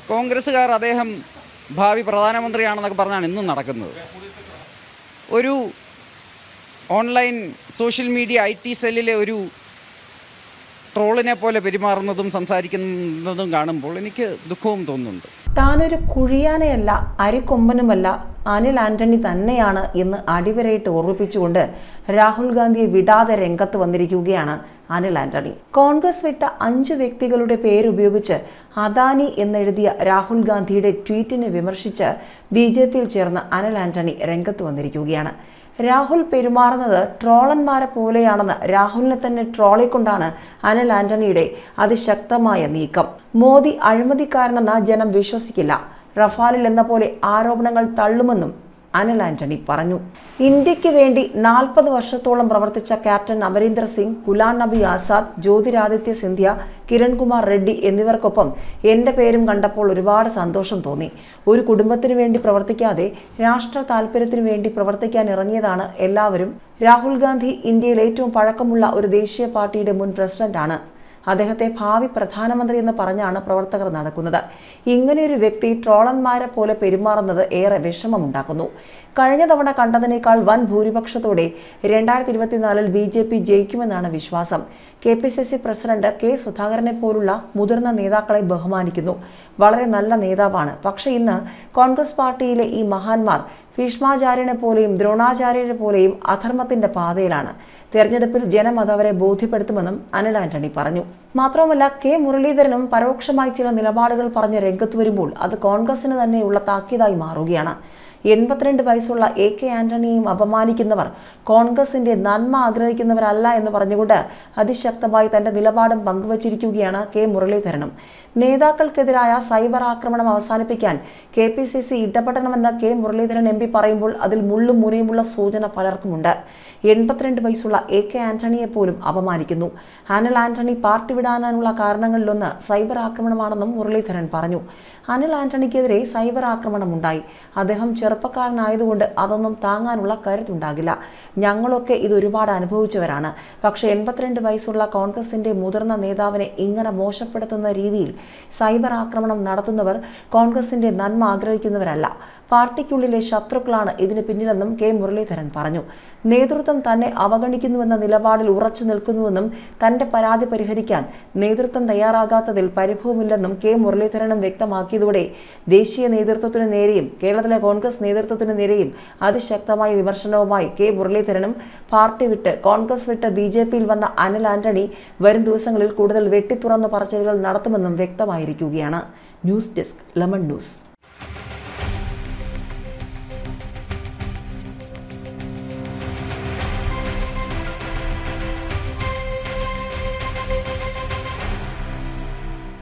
കോൺഗ്രസ്സുകാർ അദ്ദേഹം ഭാവി പ്രധാനമന്ത്രിയാണെന്നൊക്കെ പറഞ്ഞാണ് ഇന്നും നടക്കുന്നത് ഒരു online social media I T സെല്ലിലെ ഒരു ട്രോളിനെ പോലെ പെരുമാറുന്നതും സംസാരിക്കുന്നതും കാണുമ്പോൾ എനിക്ക് ദുഃഖവും തോന്നുന്നുണ്ട് താനൊരു കുഴിയാനയല്ല അരിക്കൊമ്പനുമല്ല അനിൽ ആന്റണി തന്നെയാണ് എന്ന് അടിവരയിട്ട് ഓർമ്മിപ്പിച്ചുകൊണ്ട് രാഹുൽ ഗാന്ധിയെ വിടാതെ രംഗത്ത് വന്നിരിക്കുകയാണ് അനിൽ ആന്റണി കോൺഗ്രസ് വിട്ട അഞ്ച് വ്യക്തികളുടെ പേരുപയോഗിച്ച് അദാനി എന്നെഴുതിയ രാഹുൽ ഗാന്ധിയുടെ ട്വീറ്റിനെ വിമർശിച്ച് ബി ജെ പിയിൽ ചേർന്ന അനിൽ ആന്റണി രംഗത്ത് വന്നിരിക്കുകയാണ് രാഹുൽ പെരുമാറുന്നത് ട്രോളന്മാരെ പോലെയാണെന്ന് രാഹുലിനെ തന്നെ ട്രോളിക്കൊണ്ടാണ് അനിൽ ആന്റണിയുടെ അതിശക്തമായ നീക്കം മോദി അഴിമതിക്കാരനെന്ന ജനം വിശ്വസിക്കില്ല റഫാലിൽ എന്ന പോലെ ആരോപണങ്ങൾ തള്ളുമെന്നും അനിൽ ആന്റണി പറഞ്ഞു ഇന്ത്യക്ക് വേണ്ടി നാൽപ്പത് വർഷത്തോളം പ്രവർത്തിച്ച ക്യാപ്റ്റൻ അമരീന്ദർ സിംഗ് ഗുലാം നബി ആസാദ് ജ്യോതിരാദിത്യ സിന്ധ്യ കിരൺകുമാർ റെഡ്ഡി എന്നിവർക്കൊപ്പം എൻ്റെ പേരും കണ്ടപ്പോൾ ഒരുപാട് സന്തോഷം തോന്നി ഒരു കുടുംബത്തിനു വേണ്ടി പ്രവർത്തിക്കാതെ രാഷ്ട്ര താല്പര്യത്തിനു വേണ്ടി പ്രവർത്തിക്കാൻ ഇറങ്ങിയതാണ് എല്ലാവരും രാഹുൽ ഗാന്ധി ഇന്ത്യയിൽ ഏറ്റവും പഴക്കമുള്ള ഒരു ദേശീയ പാർട്ടിയുടെ മുൻ പ്രസിഡന്റാണ് അദ്ദേഹത്തെ ഭാവി പ്രധാനമന്ത്രി എന്ന് പറഞ്ഞാണ് പ്രവർത്തകർ നടക്കുന്നത് ഇങ്ങനെയൊരു വ്യക്തി ട്രോളന്മാരെ പോലെ പെരുമാറുന്നത് ഏറെ വിഷമമുണ്ടാക്കുന്നു കഴിഞ്ഞ തവണ കണ്ടതിനേക്കാൾ വൻ ഭൂരിപക്ഷത്തോടെ രണ്ടായിരത്തി ഇരുപത്തിനാലിൽ ബി ജെ പി ജയിക്കുമെന്നാണ് വിശ്വാസം K P C C president K സുധാകരനെ പോലുള്ള മുതിർന്ന നേതാക്കളെ ബഹുമാനിക്കുന്നു വളരെ നല്ല നേതാവാണ് പക്ഷേ ഇന്ന് കോൺഗ്രസ് പാർട്ടിയിലെ ഈ മഹാന്മാർ ഭീഷ്മാചാര്യനെ പോലെയും ദ്രോണാചാര്യരെ പോലെയും അധർമ്മത്തിന്റെ പാതയിലാണ് തെരഞ്ഞെടുപ്പിൽ ജനം അത് അവരെ ബോധ്യപ്പെടുത്തുമെന്നും അനിൽ ആന്റണി പറഞ്ഞു മാത്രവുമല്ല കെ മുരളീധരനും പരോക്ഷമായി ചില നിലപാടുകൾ പറഞ്ഞ് രംഗത്ത് വരുമ്പോൾ അത് കോൺഗ്രസിന് തന്നെയുള്ള താക്കീതായി മാറുകയാണ് എൺപത്തിരണ്ട് വയസ്സുള്ള എ കെ ആന്റണിയെയും അപമാനിക്കുന്നവർ കോൺഗ്രസിന്റെ നന്മ ആഗ്രഹിക്കുന്നവരല്ല എന്ന് പറഞ്ഞുകൊണ്ട് അതിശക്തമായി തന്റെ നിലപാടും പങ്കുവച്ചിരിക്കുകയാണ് കെ മുരളീധരനും നേതാക്കൾക്കെതിരായ സൈബർ ആക്രമണം അവസാനിപ്പിക്കാൻ കെ പി സി സി ഇടപെടണമെന്ന് കെ മുരളീധരൻ എം പി പറയുമ്പോൾ അതിൽ മുള്ളും മുനയുമുള്ള സൂചന പലർക്കുമുണ്ട് എൺപത്തിരണ്ട് വയസ്സുള്ള എ കെ ആന്റണിയെ പോലും അപമാനിക്കുന്നു അനിൽ ആന്റണി പാർട്ടി വിടാനുള്ള കാരണങ്ങളിലൊന്ന് സൈബർ ആക്രമണമാണെന്നും മുരളീധരൻ പറഞ്ഞു അനിൽ ആന്റണിക്കെതിരെ സൈബർ ആക്രമണം ഉണ്ടായി അദ്ദേഹം ചെറുപ്പക്കാരനായതുകൊണ്ട് അതൊന്നും താങ്ങാനുള്ള കരുത്തുണ്ടാകില്ല ഞങ്ങളൊക്കെ ഇത് ഒരുപാട് അനുഭവിച്ചവരാണ് പക്ഷേ എൺപത്തിരണ്ട് വയസ്സുള്ള കോൺഗ്രസിന്റെ മുതിർന്ന നേതാവിനെ ഇങ്ങനെ മോശപ്പെടുത്തുന്ന രീതിയിൽ സൈബർ ആക്രമണം നടത്തുന്നവർ കോൺഗ്രസിന്റെ നന്മ ആഗ്രഹിക്കുന്നവരല്ല പാർട്ടിക്കുള്ളിലെ ശത്രുക്കളാണ് ഇതിന് പിന്നിലെന്നും കെ മുരളീധരൻ പറഞ്ഞു നേതൃത്വം തന്നെ അവഗണിക്കുന്നുവെന്ന നിലപാടിൽ ഉറച്ചു നിൽക്കുന്നുവെന്നും തന്റെ പരാതി പരിഹരിക്കാൻ നേതൃത്വം തയ്യാറാകാത്തതിൽ പരിഭവമില്ലെന്നും കെ മുരളീധരനും വ്യക്തമാക്കിയതോടെ ദേശീയ നേതൃത്വത്തിന് നേരെയും കേരളത്തിലെ കോൺഗ്രസ് നേതൃത്വത്തിന് നേരെയും അതിശക്തമായ വിമർശനവുമായി കെ മുരളീധരനും പാർട്ടി വിട്ട് കോൺഗ്രസ് വിട്ട് ബി ജെ പിയിൽ വന്ന അനിൽ ആന്റണി വരും ദിവസങ്ങളിൽ കൂടുതൽ വെട്ടിത്തുറന്ന് പറച്ചിലുകൾ നടത്തുമെന്നും വ്യക്തമായിരിക്കുകയാണ് ന്യൂസ് ഡെസ്ക് ലെമൺ ന്യൂസ്